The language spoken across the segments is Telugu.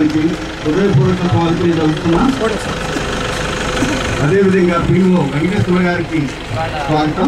హృదయపూర్వక స్వాగతం చదువుతున్నా అదేవిధంగా పిఓ వెంకటేశ్వర గారికి స్వాగతం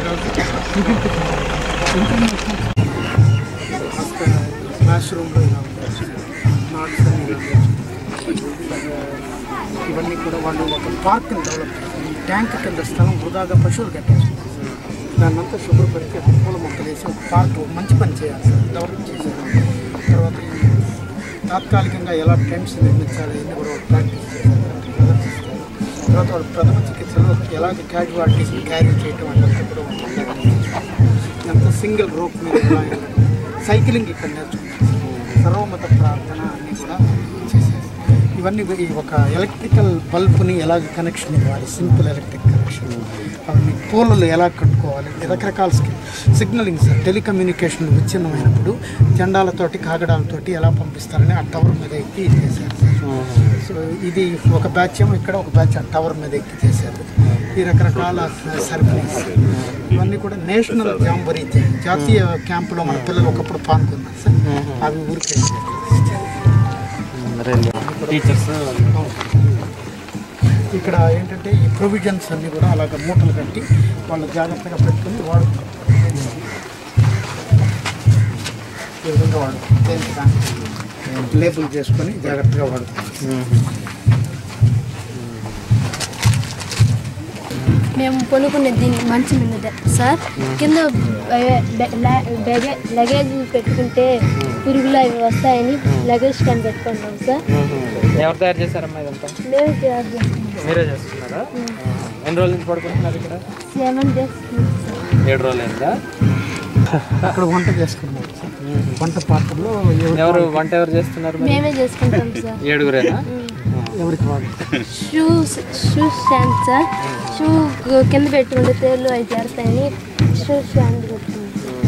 క్లాస్ రూమ్లో ఇలా ఉండొచ్చు నాట్స్ అన్ని ఇలా ఉండొచ్చు. ఇవన్నీ కూడా వాళ్ళు ఒక పార్క్ని డెవలప్ చేస్తారు ఈ ట్యాంక్ కింద స్థలం వృధాగా పశువులు కట్టేస్తారు దాన్నంతా శుభ్రపరిచి ఒక పూల మొక్కలు వేసి ఒక పార్క్ ఒక మంచి పని చేయాలి సార్ డెవలప్ చేశారు తర్వాత ఈ తాత్కాలికంగా ఎలా టెంట్స్ నిర్మించాలి ఇవన్నీ కూడా వాళ్ళు ప్రాక్టీస్ చేశారు ప్రదర్శిస్తారు తర్వాత వాళ్ళు ప్రథమ చికిత్సలో ఎలాగ క్యాజువాలిటీస్ క్యారీ చేయటం అన్నది కూడా వాళ్ళు ఎంత సింగిల్ రోప్ మీద ఎలా వెళ్ళడం. సైక్లింగ్ ఇక్కడ నేర్చుకుంటారు సర్వమత ప్రార్థన అన్నీ కూడా చేసేది ఇవన్నీ ఈ ఒక ఎలక్ట్రికల్ బల్బ్ని ఎలాగ కనెక్షన్ ఇవ్వాలి సింపుల్ ఎలక్ట్రిక్ కనెక్షన్ అవన్నీ పోలలు ఎలా కట్టుకోవాలి రకరకాల సిగ్నలింగ్ సార్ టెలికమ్యూనికేషన్ విచ్ఛిన్నమైనప్పుడు జెండాలతోటి కాగడాలతోటి ఎలా పంపిస్తారని ఆ టవర్ మీద ఎక్కి చేశారు సార్ సో ఇది ఒక బ్యాచ్ ఏమో ఇక్కడ ఒక బ్యాచ్ ఆ టవర్ మీద ఎక్కి చేశారు ఈ రకరకాల సర్వీస్ ఇవన్నీ కూడా నేషనల్ జాంబరీ జాతీయ క్యాంపులో మన పిల్లలు ఒకప్పుడు పాల్గొన్నారు సార్ అవి ఊరికే టీచర్స్ ఇక్కడ ఏంటంటే ఈ ప్రొవిజన్స్ అన్నీ కూడా అలాగ మూటలు కట్టి వాళ్ళు జాగ్రత్తగా పెట్టుకుని వాడుతున్నారు ఈ విధంగా వాడు దేనికి దానికి లేబుల్ చేసుకొని జాగ్రత్తగా వాడుతున్నారు మేము కొనుక్కునే దీన్ని మంచి మీద సార్ కింద లగేజ్ పెట్టుకుంటే పురుగులు అవి వస్తాయని లగేజ్ స్టాండ్ పెట్టుకుంటాం సార్ ఎవరు తయారు చేశారమ్మా ఇదంతా మేము తయారు చేస్తాం మీరే చేస్తున్నారా ఎన్ని రోజుల నుంచి పడుకుంటున్నారు ఇక్కడ సెవెన్ డేస్ ఏడు రోజులు అయిందా అక్కడ వంట చేసుకున్నాం సార్ వంట పాత్రలో ఎవరి- ఎవరు వంట ఎవరు చేస్తున్నారు మరి మేమే చేసుకుంటాం సార్ ఏడుగురేనా ఎవరికి వాళ్ళు shoes shoe stand sir shoe కింద పెట్టుకుంటే తేళ్ళు అవి చేరుతాయని షూ స్టాండ్ పెట్టుకుంటాం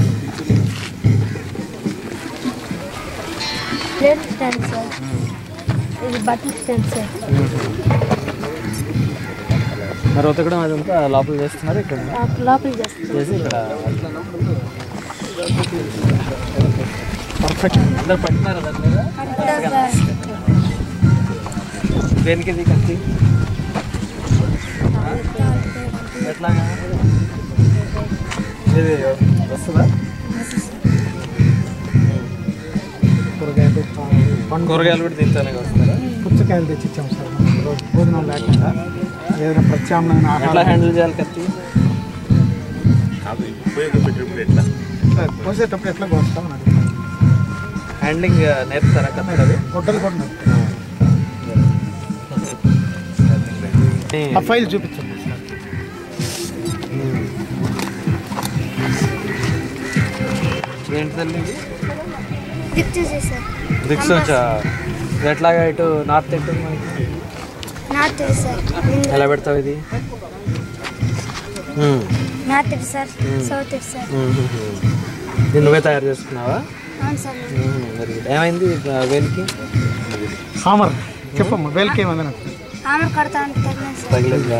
ప్లేట్ స్టాండ్ సార్ ఇది బట్టల స్టాండ్ సార్ మరి ఉతకడం అదంతా లోపల చేస్తున్నారు ఇక్కడ ఆ లోపల చేస్తాం చేసి ఇక్కడ పర్ఫెక్ట్ అందరు పట్టినారు దాని మీద సార్ దేనికి ఇది కత్తి ఎట్లాగా ఇది వస్తుందా కూరగాయలు పండు కూరగాయలు కూడా దీంతోనే వస్తారా పుచ్చకాయలు తెచ్చి ఇచ్చాం సార్ రోజు భోజనం లేకుండా ఏదైనా ప్రత్యామ్నాయ ఎట్లా ఆహారం హ్యాండిల్ చేయాలి కత్తి కోసేటప్పుడు ఎట్లా కోస్తాం అని అడుగుతాను హ్యాండ్లింగ్ నేర్పుతారా కదా అది గొడ్డలు కూడా నాకు. ఆ ఫైల్ చూపించండి సార్ ఏంటి తల్లి ఇది? దిక్చేసే సార్ దిక్స్ వచ్చా ఇది ఎట్లాగా ఇటు నార్త్ ఎటు మనకి నార్త్ సార్ ఎలా పెడతావు ఇది నార్త్ సార్ సౌత్ సార్ ఇది నువ్వే తయారు చేసుకున్నావా అవును సార్ వెరీ గుడ్ ఏమైంది ఆ వేలికి హామర్ చెప్పమ్మా వేలికి ఏమన్నా నాకు ఆమె కడతా అంటే తగిలేదు సార్ తగిలిందా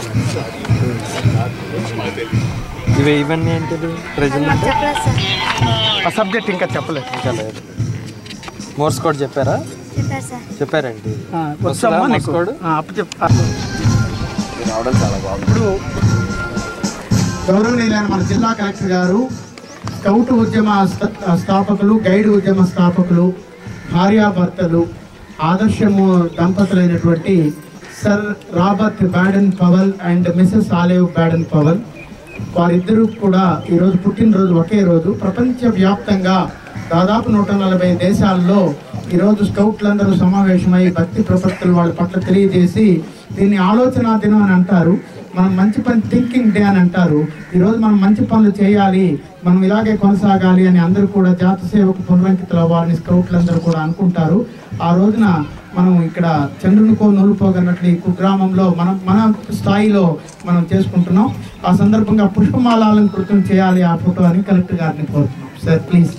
ఇవి ఇవన్నీ ఏంటిది ప్రజలు మాకు చెప్పలేదు సార్ ఆ సబ్జెక్ట్ ఇంకా చెప్పలేదు ఇంకా లేదు మోర్స్ కోడ్ చెప్పారా చెప్పారు సార్ చెప్పారండి ఆ, వచ్చామ్మా వస్తుందా నీకు మోసుకోడు? ఆ, అప్పు చెప్ ఆ. రావడం చాలా బాగుంది ఇప్పుడు గౌరవనీయులైన మన జిల్లా కలెక్టర్ గారు స్కౌట్ ఉద్యమ స్థ- స్థాపకులు గైడ్ ఉద్యమ స్థాపకులు భార్యాభర్తలు ఆదర్శము దంపతులైనటువంటి sir Robert Baden Powell and Mrs Olave Baden Powell వారిద్దరూ కూడా ఈరోజు పుట్టినరోజు ఒకే రోజు ప్రపంచవ్యాప్తంగా దాదాపు నూట నలభై దేశాల్లో ఈరోజు స్కౌట్లందరూ సమావేశమై భక్తి ప్రపత్తులు వాళ్ళ పట్ల తెలియజేసి దీన్ని ఆలోచన దినం అని అంటారు మనం మంచి పని థింకింగ్ డే అని అంటారు ఈరోజు మనం మంచి పనులు చేయాలి మనం ఇలాగే కొనసాగాలి అని అందరూ కూడా జాత సేవకు పునరంకితులు అవ్వాలని స్కౌట్లందరూ కూడా అనుకుంటారు ఆ రోజున మనం ఇక్కడ చంద్రునికో నూలుపోగన్నట్లు ఈ కుగ్రామంలో మనం మన స్థాయిలో మనం చేసుకుంటున్నాం ఆ సందర్భంగా పుష్పమాలాలంకృతం చేయాలి ఆ ఫోటో అని కలెక్టర్ గారిని కోరుతున్నాం సార్ ప్లీజ్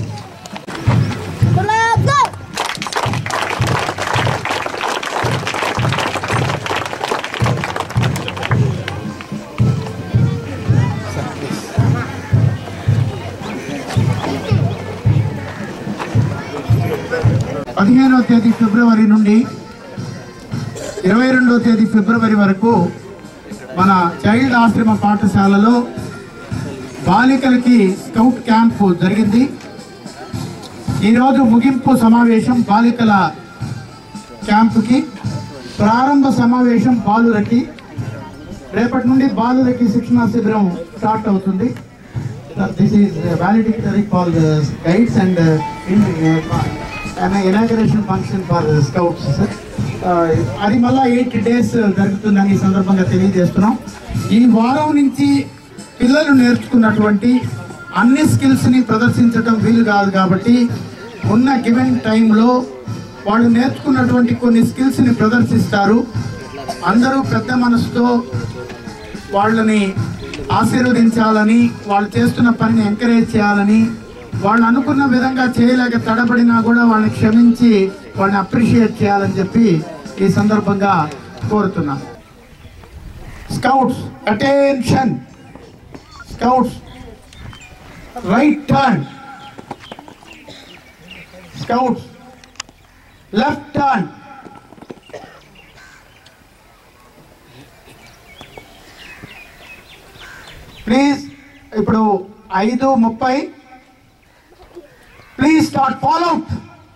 పదిహేనవ తేదీ ఫిబ్రవరి నుండి ఇరవై రెండవ తేదీ ఫిబ్రవరి వరకు మన చైల్డ్ ఆశ్రమ పాఠశాలలో బాలికలకి స్కౌట్ క్యాంపు జరిగింది ఈరోజు ముగింపు సమావేశం బాలికల క్యాంపుకి ప్రారంభ సమావేశం బాలులకి రేపటి నుండి బాలులకి శిక్షణా శిబిరం స్టార్ట్ అవుతుంది this is valedictory for guides and inauguration function for scouts sir అది మళ్ళా ఎయిట్ డేస్ జరుగుతుందని ఈ సందర్భంగా తెలియజేస్తున్నాం ఈ వారం నుంచి పిల్లలు నేర్చుకున్నటువంటి అన్ని స్కిల్స్ని ప్రదర్శించడం వీలు కాదు కాబట్టి ఉన్న గివెన్ టైంలో వాళ్ళు నేర్చుకున్నటువంటి కొన్ని స్కిల్స్ని ప్రదర్శిస్తారు అందరూ పెద్ద మనసుతో వాళ్ళని ఆశీర్వదించాలని వాళ్ళు చేస్తున్న పనిని ఎంకరేజ్ చేయాలని వాళ్ళు అనుకున్న విధంగా చేయలేక తడబడినా కూడా వాళ్ళని క్షమించి వాళ్ళని అప్రిషియేట్ చేయాలని చెప్పి ఈ సందర్భంగా కోరుతున్నాం scouts attention scouts right turn scouts left turn please ఇప్పుడు ఐదు ముప్పై ప్లీజ్ స్టార్ట్ ఫాలో అవుట్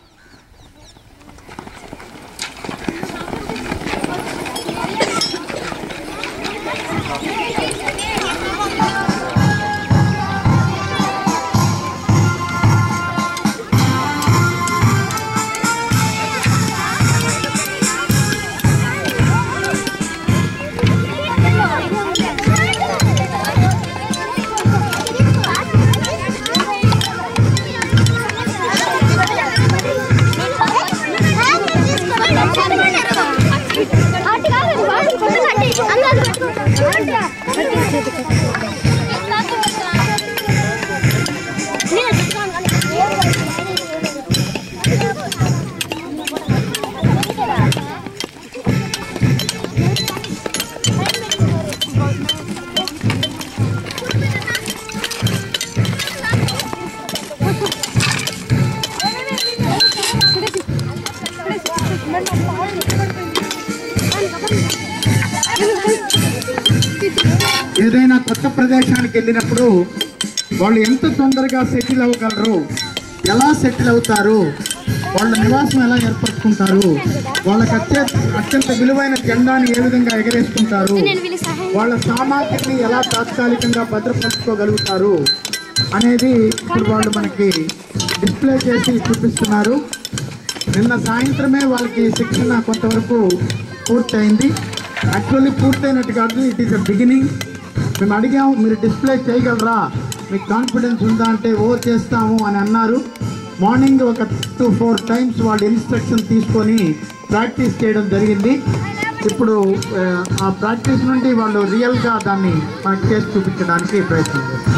ఏదైనా కొత్త ప్రదేశానికి వెళ్ళినప్పుడు వాళ్ళు ఎంత తొందరగా సెటిల్ అవ్వగలరు ఎలా సెటిల్ అవుతారు వాళ్ళ నివాసం ఎలా ఏర్పరచుకుంటారు వాళ్ళకి అత్యంత అత్యంత విలువైన జెండాని ఏ విధంగా ఎగరేసుకుంటారు వాళ్ళ సామాగ్రిని ఎలా తాత్కాలికంగా భద్రపరచుకోగలుగుతారు అనేది ఇప్పుడు వాళ్ళు మనకి డిస్ప్లే చేసి చూపిస్తున్నారు నిన్న సాయంత్రమే వాళ్ళకి శిక్షణ కొంతవరకు పూర్తయింది యాక్చువల్లీ పూర్తయినట్టు కాదు ఇట్ ఈస్ అ బిగినింగ్ మేము అడిగాం మీరు డిస్ప్లే చేయగలరా మీకు కాన్ఫిడెన్స్ ఉందా అంటే ఓ చేస్తాము అని అన్నారు మార్నింగ్ ఒక టూ ఫోర్ టైమ్స్ వాళ్ళు ఇన్స్ట్రక్షన్ తీసుకొని ప్రాక్టీస్ చేయడం జరిగింది ఇప్పుడు ఆ, ఆ ప్రాక్టీస్ నుండి వాళ్ళు రియల్గా దాన్ని మనకి చేసి చూపించడానికి ప్రయత్నం చేస్తారు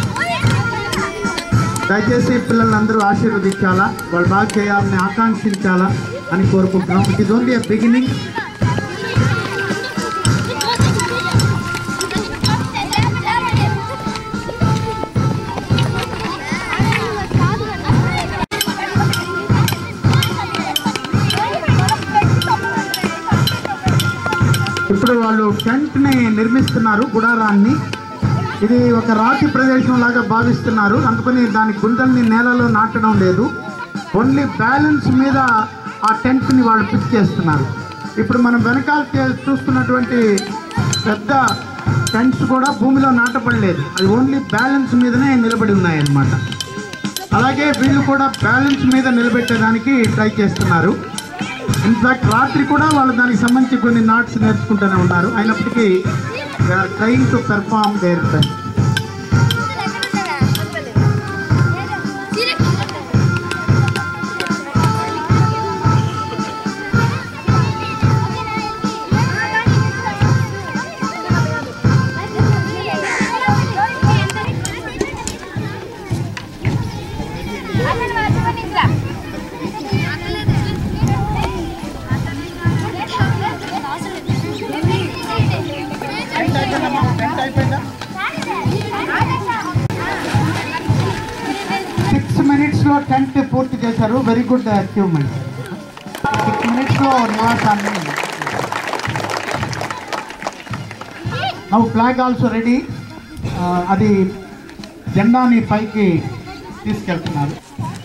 దయచేసి పిల్లలందరూ ఆశీర్వదించాలా వాళ్ళు బాగా చేయాలని ఆకాంక్షించాలా అని కోరుకుంటున్నాం it is only a beginning ఇప్పుడు వాళ్ళు టెంట్ ని నిర్మిస్తున్నారు గుడారాన్ని ఇది ఒక రాతి ప్రదేశం లాగా భావిస్తున్నారు అందుకని దాని గుంతల్ని నేలలో నాటడం లేదు ఓన్లీ బ్యాలెన్స్ మీద ఆ టెంట్ ని వాళ్ళు పిక్ చేస్తున్నారు ఇప్పుడు మనం వెనకాల చే- చూస్తున్నటువంటి పెద్ద టెంట్స్ కూడా భూమిలో నాటపడలేదు అది ఓన్లీ బ్యాలెన్స్ మీదనే నిలబడి ఉన్నాయన్నమాట అలాగే వీళ్ళు కూడా బ్యాలెన్స్ మీద నిలబెట్టడానికి ట్రై చేస్తున్నారు ఇన్ఫాక్ట్ రాత్రి కూడా వాళ్ళు దానికి సంబంధించి కొన్ని నాట్స్ నేర్చుకుంటూనే ఉన్నారు అయినప్పటికీ trying to perform their six మినిట్స్లో టెంట్ పూర్తి చేశారు వెరీ గుడ్ అచీవ్మెంట్ లో నివాసాన్ని నవ్వు ఫ్లాగ్ ఆల్సో రెడీ అది జెండాని పైకి తీసుకెళ్తున్నారు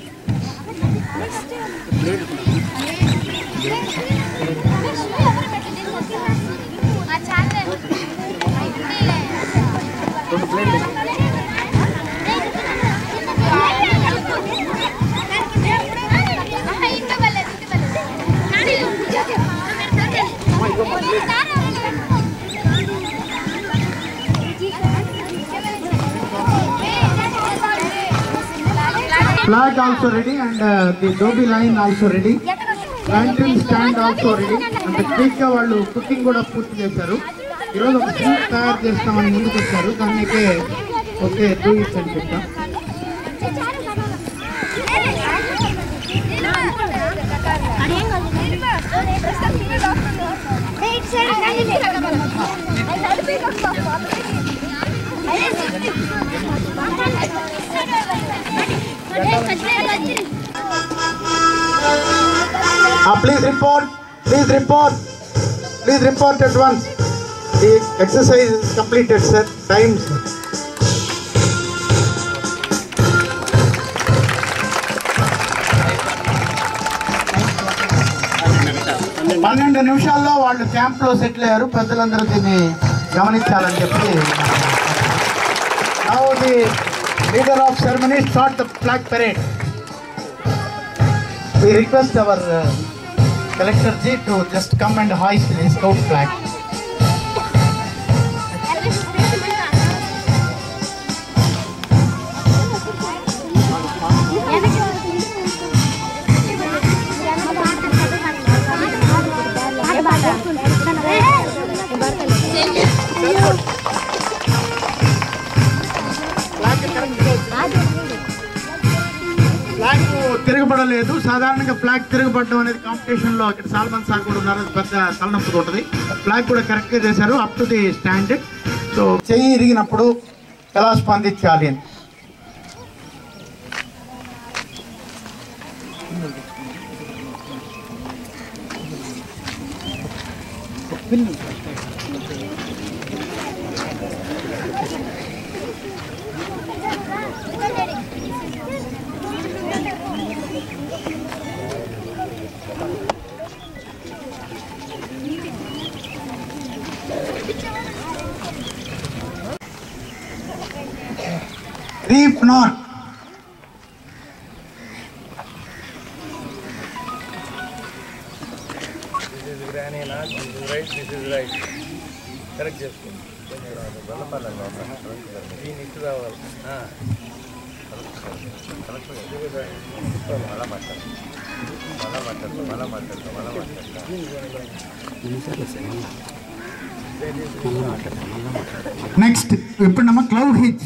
flag also ready and the dhobi line also ready lantern stand also ready and quick గా వాళ్ళు కుకింగ్ కూడా పూర్తి చేశారు ఈరోజు ఒక స్వీట్ తయారు చేస్తామని ముందుకు వచ్చారు దానికి ఓకే డూ ఇట్ అని చెప్తాం please report please report please report at once the exercise completed sir times పన్నెండు నిమిషాల్లో వాళ్ళు క్యాంప్ లో సెటిల్ అయ్యారు పెద్దలందరూ దీన్ని గమనించాలని చెప్పి Now the leader of ceremony start the flag parade. We request our uh, collector Ji to just come and hoist the scout flag. Flag తిరగబడలేదు సాధారణంగా ఫ్లాగ్ తిరగబడడం అనేది కాంపిటీషన్ లో ఇక్కడ సాల్మన్ సార్ కూడా ఉన్నారు అది పెద్ద తలనొప్పి ఉంటుంది ఫ్లాగ్ కూడా కరెక్ట్ గా చేశారు up to the standard so చెయ్యి ఇరిగినప్పుడు ఎలా స్పందించాలి అని రీప్ నాట్ కరెక్ట్ చేసుకోండి దీని ఇటు రావాలి నెక్స్ట్ ఇప్పుడు నమ్మ clove hitch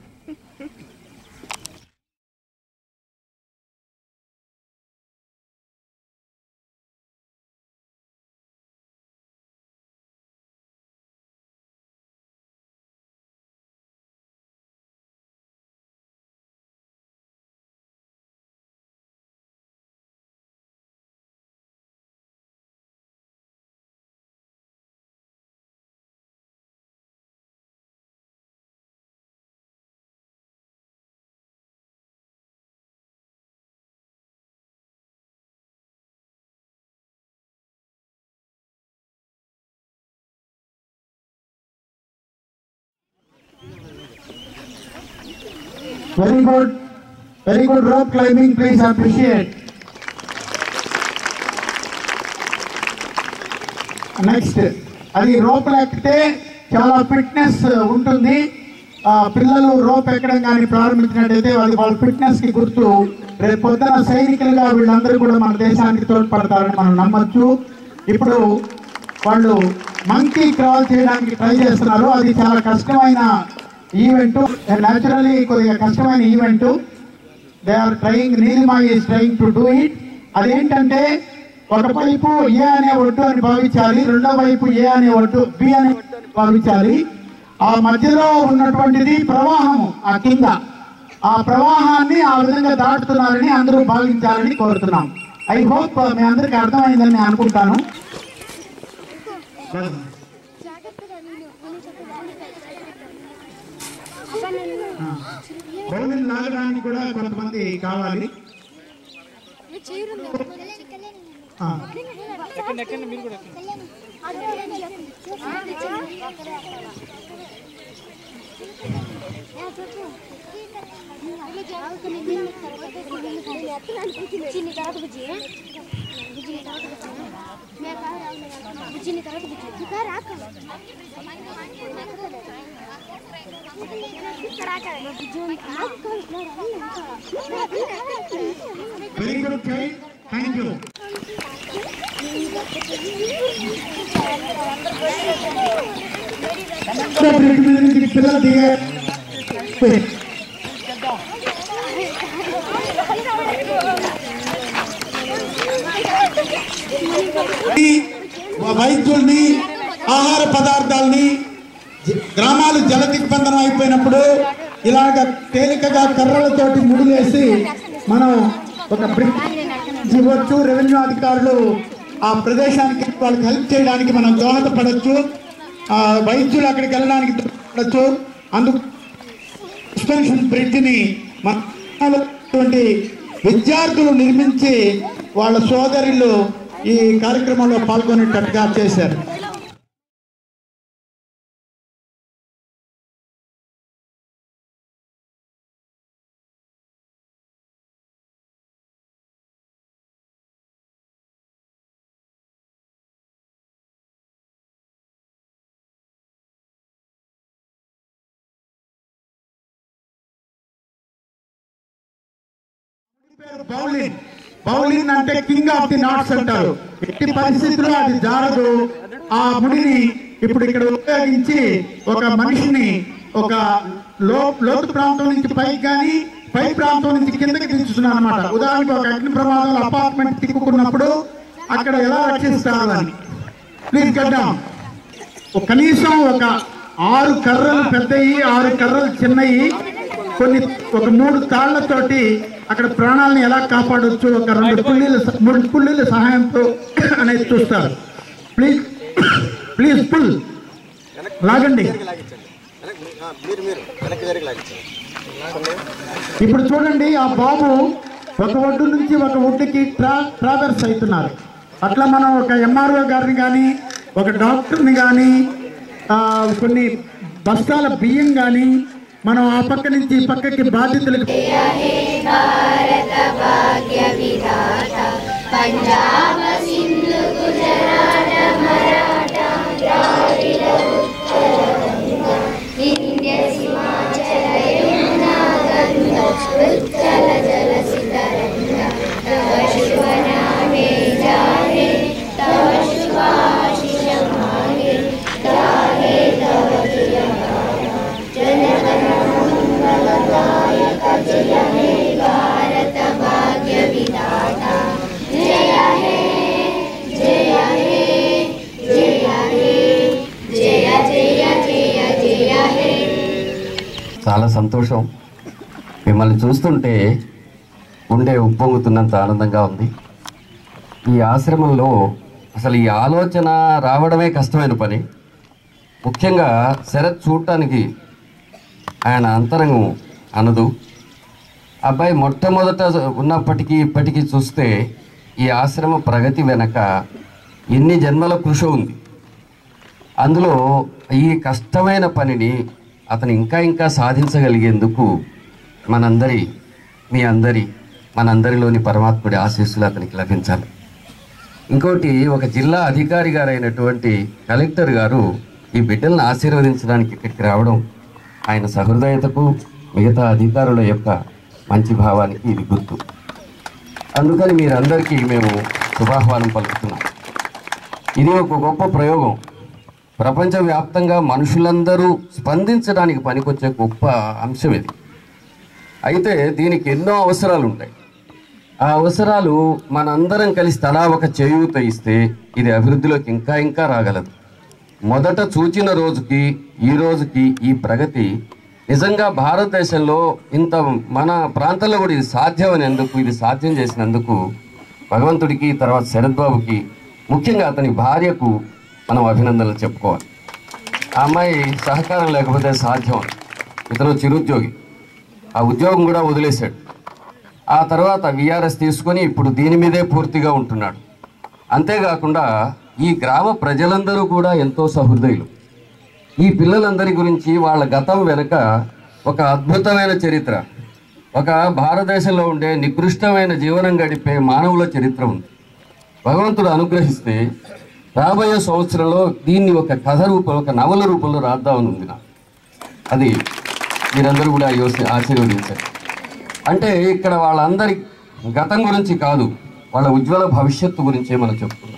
very good very good rope climbing please appreciate next అది రోప్ ఎక్కితే చాలా ఫిట్నెస్ ఉంటుంది ఆ, పిల్లలు రోప్ ఎక్కడం కానీ ప్రారంభించినట్టయితే అది వాళ్ళ ఫిట్నెస్ కి గుర్తు రేపు పొద్దున సైనికులుగా వీళ్ళందరూ కూడా మన దేశానికి తోడ్పడతారని మనం నమ్మొచ్చు ఇప్పుడు వాళ్ళు మంకీ క్రాల్ చేయడానికి ట్రై చేస్తున్నారు అది చాలా కష్టమైన ఈవెంట్ న్యాచురలీ కొద్దిగా కష్టమైన event they are trying Neelima is trying to do it అదేంటంటే ఒక వైపు ఏ అనే ఒట్టు అని భావించాలి రెండో వైపు ఏ అనే ఒట్టు బి అనే ఒట్టు అని భావించాలి ఆ మధ్యలో ఉన్నటువంటిది ప్రవాహము ఆ కింద ఆ ప్రవాహాన్ని ఆ విధంగా దాటుతున్నారని అందరూ భావించాలని కోరుతున్నాం ఐ హోప్ మీ అందరికి అర్థమైందని నేను అనుకుంటాను బౌలింగ్ లాగడానికి కూడా కొంతమంది కావాలి ఆ. చిన్ని తర్వాత బుజ్జి బుజ్జి తర్వాత బుజ్జి మేక బుజ్జిని తర్వాత బుజ్జి ఇంకా రాక very good child thank you bridge మీద నుంచి పిల్లలు దిగే ఈ వైద్యుల్ని ఆహార పదార్థాలని జ- గ్రామాలు జల దిగ్బంధనం అయిపోయినప్పుడు ఇలాగ తేలికగా కర్రలతోటి ముడిలేసి మనం ఒక బ్రిడ్జ్ ఇవ్వచ్చు రెవెన్యూ అధికారులు ఆ ప్రదేశానికి వాళ్ళకి హెల్ప్ చేయడానికి మనం దోహదపడవచ్చు ఆ వైద్యులు అక్కడికి వెళ్ళడానికి దోహదపడచ్చు అందుకు సస్పెన్షన్ బ్రిడ్జిని మన ఉన్నటువంటి విద్యార్థులు నిర్మించి వాళ్ళ సోదరులు ఈ కార్యక్రమంలో పాల్గొనేటట్టుగా చేశారు బౌలిన్ బౌలిన్ అంటే కింగ్ ఆఫ్ ది నాట్స్ అంటారు ఎట్టి పరిస్థితుల్లో అది జారదు ఆ ముడిని ఇప్పుడు ఇక్కడ ఉపయోగించి ఒక మనిషిని ఒక లో లోతు ప్రాంతం నుంచి పైకి కానీ పై ప్రాంతం నుంచి కిందకి దించుతున్నాను అనమాట ఉదాహరణకు ఒక అగ్ని ప్రమాదంలో అపార్ట్మెంట్ తిక్కుకున్నప్పుడు అక్కడ ఎలా రక్షిస్తారు అని ప్లీజ్ గడ్డం ఒక కనీసం ఒక ఆరు కర్రలు పెద్దయి ఆరు కర్రలు చిన్నయి కొన్ని ఒక మూడు తాళ్లతోటి అక్కడ ప్రాణాలను ఎలా కాపాడొచ్చు ఒక రెండు పుల్లీల స- మూడు పుల్లీల సహాయంతో అనేది చూస్తారు ప్లీజ్ ప్లీజ్ పుల్ లాగండి ఇప్పుడు చూడండి ఆ బాబు ఒక ఒడ్డు నుంచి ఒక ఒడ్డుకి ట్రా ట్రావెల్స్ అవుతున్నారు అట్లా మనం ఒక ఎంఆర్ఓ గారిని కానీ ఒక డాక్టర్ని కానీ కొన్ని బస్తాల బియ్యం కానీ మనం ఆ పక్క నుంచి ఈ పక్కకి బాధ్యతలకు చాలా సంతోషం మిమ్మల్ని చూస్తుంటే ఉండే ఉప్పొంగుతున్నంత ఆనందంగా ఉంది ఈ ఆశ్రమంలో అసలు ఈ ఆలోచన రావడమే కష్టమైన పని ముఖ్యంగా శరత్ చూడటానికి ఆయన అంతరంగం అనదు అబ్బాయి మొట్టమొదట ఉన్నప్పటికీ ఇప్పటికీ చూస్తే ఈ ఆశ్రమ ప్రగతి వెనక ఎన్ని జన్మల కృషి ఉంది అందులో ఈ కష్టమైన పనిని అతను ఇంకా ఇంకా సాధించగలిగేందుకు మనందరి మీ అందరి మనందరిలోని పరమాత్ముడి ఆశీస్సులు అతనికి లభించాలి ఇంకోటి ఒక జిల్లా అధికారి గారైనటువంటి కలెక్టర్ గారు ఈ బిడ్డలను ఆశీర్వదించడానికి ఇక్కడికి రావడం ఆయన సహృదయతకు మిగతా అధికారుల యొక్క మంచి భావానికి ఇది గుర్తు అందుకని మీరందరికీ మేము శుభాహ్వానం పలుకుతున్నాం ఇది ఒక గొప్ప ప్రయోగం ప్రపంచవ్యాప్తంగా మనుషులందరూ స్పందించడానికి పనికొచ్చే గొప్ప అంశం ఇది అయితే దీనికి ఎన్నో అవసరాలు ఉంటాయి ఆ అవసరాలు మనందరం కలిసి తలా ఒక చేయూత ఇస్తే ఇది అభివృద్ధిలోకి ఇంకా ఇంకా రాగలదు మొదట చూచిన రోజుకి ఈ రోజుకి ఈ ప్రగతి నిజంగా భారతదేశంలో ఇంత మన ప్రాంతంలో కూడా ఇది సాధ్యం అనేందుకు ఇది సాధ్యం చేసినందుకు భగవంతుడికి తర్వాత శరత్ బాబుకి ముఖ్యంగా అతని భార్యకు మనం అభినందనలు చెప్పుకోవాలి ఆ అమ్మాయి సహకారం లేకపోతే సాధ్యం ఇతను చిరుద్యోగి ఆ ఉద్యోగం కూడా వదిలేశాడు ఆ తర్వాత విఆర్ఎస్ తీసుకొని ఇప్పుడు దీని మీదే పూర్తిగా ఉంటున్నాడు అంతేకాకుండా ఈ గ్రామ ప్రజలందరూ కూడా ఎంతో సహృదయులు ఈ పిల్లలందరి గురించి వాళ్ళ గతం వెనుక ఒక అద్భుతమైన చరిత్ర ఒక భారతదేశంలో ఉండే నికృష్టమైన జీవనం గడిపే మానవుల చరిత్ర ఉంది భగవంతుడు అనుగ్రహిస్తే రాబోయే సంవత్సరంలో దీన్ని ఒక కథ రూపంలో ఒక నవల రూపంలో రాద్దామని ఉంది నాకు అది మీరందరూ కూడా యోసి ఆశీర్వదించారు అంటే ఇక్కడ వాళ్ళందరి గతం గురించి కాదు వాళ్ళ ఉజ్వల భవిష్యత్తు గురించే మనం చెప్పుకున్నాం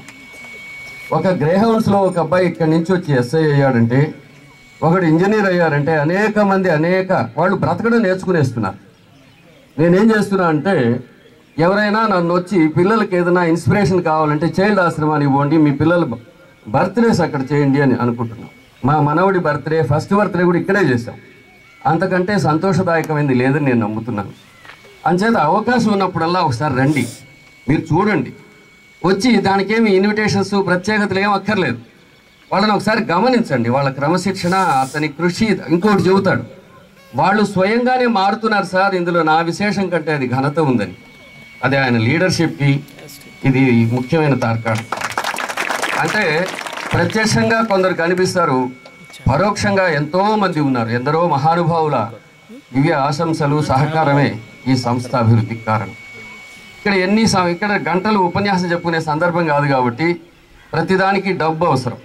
ఒక గ్రేహౌండ్స్లో ఒక అబ్బాయి ఇక్కడి నుంచి వచ్చి ఎస్ఐ అయ్యాడంటే ఒకడు ఇంజనీర్ అయ్యారంటే అనేక మంది అనేక వాళ్ళు బ్రతకడం నేర్చుకునేస్తున్నారు నేనేం చేస్తున్నా అంటే ఎవరైనా నన్ను వచ్చి పిల్లలకి ఏదైనా ఇన్స్పిరేషన్ కావాలంటే చైల్డ్ ఆశ్రమానికి పోండి మీ పిల్లల బర్త్డేస్ అక్కడ చేయండి అని అనుకుంటున్నాం మా మనవడి బర్త్డే ఫస్ట్ బర్త్డే కూడా ఇక్కడే చేశాం అంతకంటే సంతోషదాయకమైంది లేదని నేను నమ్ముతున్నాను అంచేత అవకాశం ఉన్నప్పుడల్లా ఒకసారి రండి మీరు చూడండి వచ్చి దానికేమి ఇన్విటేషన్స్ ప్రత్యేకతలు ఏం అక్కర్లేదు వాళ్ళని ఒకసారి గమనించండి వాళ్ళ క్రమశిక్షణ అతని కృషి ఇంకోటి చెబుతాడు వాళ్ళు స్వయంగానే మారుతున్నారు సార్ ఇందులో నా విశేషం కంటే అది ఘనత ఉందని అది ఆయన లీడర్షిప్కి ఇది ముఖ్యమైన తార్కాణం అంటే ప్రత్యక్షంగా కొందరు కనిపిస్తారు పరోక్షంగా ఎంతో మంది ఉన్నారు ఎందరో మహానుభావుల దివ్య ఆశంసలు సహకారమే ఈ సంస్థ అభివృద్ధికి కారణం ఇక్కడ ఎన్ని సం- ఇక్కడ గంటలు ఉపన్యాసం చెప్పుకునే సందర్భం కాదు కాబట్టి ప్రతిదానికి డబ్బు అవసరం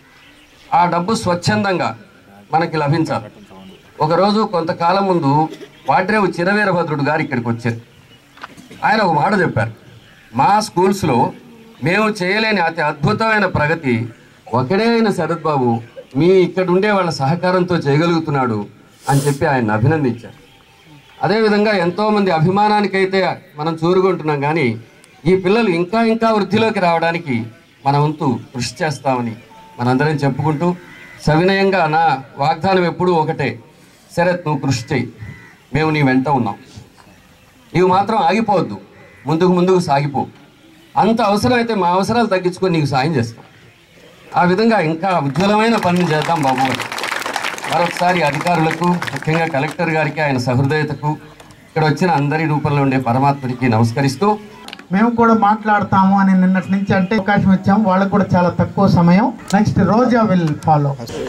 ఆ డబ్బు స్వచ్ఛందంగా మనకి లభించాలి ఒకరోజు కొంతకాలం ముందు వాటిరేవు చిరవీరభద్రుడు గారు ఇక్కడికి వచ్చారు ఆయన ఒక మాట చెప్పారు మా స్కూల్స్లో మేము చేయలేని అతి అద్భుతమైన ప్రగతి ఒకడే అయిన శరత్ బాబు మీ ఇక్కడ ఉండే వాళ్ళ సహకారంతో చేయగలుగుతున్నాడు అని చెప్పి ఆయన అభినందించారు అదేవిధంగా ఎంతోమంది అభిమానానికైతే మనం చూరుకుంటున్నాం కానీ ఈ పిల్లలు ఇంకా ఇంకా వృద్ధిలోకి రావడానికి మన వంతు కృషి చేస్తామని మనందరం చెప్పుకుంటూ సవినయంగా నా వాగ్దానం ఎప్పుడూ ఒకటే శరత్ నువ్వు కృషి చేయి మేము నీ వెంట ఉన్నాం నీవు మాత్రం ఆగిపోవద్దు ముందుకు ముందుకు సాగిపో అంత అవసరమైతే మా అవసరాలు తగ్గించుకొని నీకు సాయం చేస్తాం ఆ విధంగా ఇంకా ఉజ్వలమైన పనులు చేద్దాం బాబు అని మరొకసారి అధికారులకు ముఖ్యంగా కలెక్టర్ గారికి ఆయన సహృదయతకు ఇక్కడ వచ్చిన అందరి రూపంలో ఉండే పరమాత్ముడికి నమస్కరిస్తూ మేము కూడా మాట్లాడతాము అని నిన్నటి నుంచి అంటే అవకాశం ఇచ్చాం వాళ్ళకు కూడా చాలా తక్కువ సమయం నెక్స్ట్ రోజా విల్ ఫాలో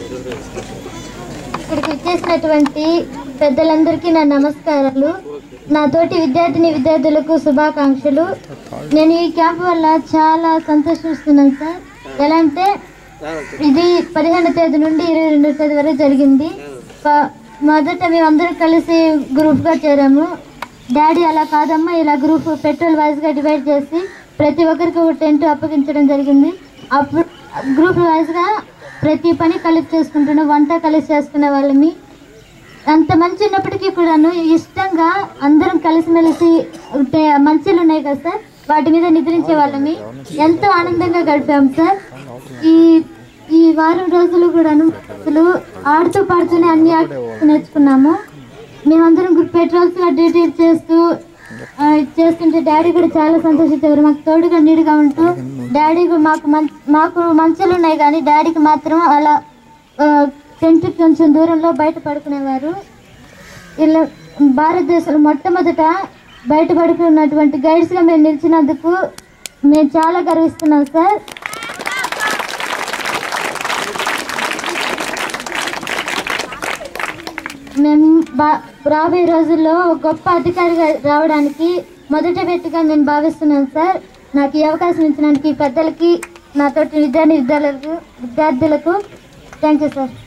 ఇక్కడికి వచ్చేసినటువంటి పెద్దలందరికీ నా నమస్కారాలు నా తోటి విద్యార్థిని విద్యార్థులకు శుభాకాంక్షలు నేను ఈ క్యాంప్ వల్ల చాలా సంతోషిస్తున్నాను సార్ ఎలా అంటే ఇది పదిహేను తేదీ నుండి ఇరవై రెండో తేదీ వరకు జరిగింది ప- మొదట మేమందరం కలిసి గ్రూప్గా చేరాము డాడీ అలా కాదమ్మా ఇలా గ్రూప్ పెట్రోల్ వైజ్గా డివైడ్ చేసి ప్రతి ఒక్కరికి ఒక టెంట్ అప్పగించడం జరిగింది అప్పుడు గ్రూప్ వైజ్గా ప్రతి పని కలిసి చేసుకుంటున్నాం వంట కలిసి చేసుకునే వాళ్ళమి అంత మంచి ఉన్నప్పటికీ కూడాను ఇష్టంగా అందరం కలిసిమెలిసి ఉంటే మంచిలు ఉన్నాయి కదా సార్ వాటి మీద నిద్రించే వాళ్ళమి ఎంతో ఆనందంగా గడిపాం సార్ ఈ ఈ వారం రోజులు కూడాను అసలు ఆడుతూ పాడుతూనే అన్ని యాక్టివిటీస్ నేర్చుకున్నాము మేమందరం పెట్రోల్స్ డ్యూటీ చేస్తూ ఆ, చేస్తుంటే డాడీ కూడా చాలా సంతోషించేవారు మాకు తోడుగా నీడుగా ఉంటూ డాడీ కూడా మాకు మం మాకు మంచులు ఉన్నాయి కానీ డాడీకి మాత్రం అలా ఆ, టెంట్ కొంచెం దూరంలో బయట పడుకునేవారు ఇలా భారతదేశంలో మొట్టమొదట బయట పడుకున్నటువంటి గైడ్స్గా మేము నిలిచినందుకు మేము చాలా గర్విస్తున్నాం సార్ మేము బా రాబోయే రోజుల్లో ఒక గొప్ప అధికారిగా రావడానికి మొదట వ్యక్తిగా నేను భావిస్తున్నాను సార్ నాకు ఈ అవకాశం ఇచ్చినందుకు ఈ పెద్దలకి నాతోటి విద్యార్థి విద్యార్థులకు విద్యార్థులకు థ్యాంక్ యూ సార్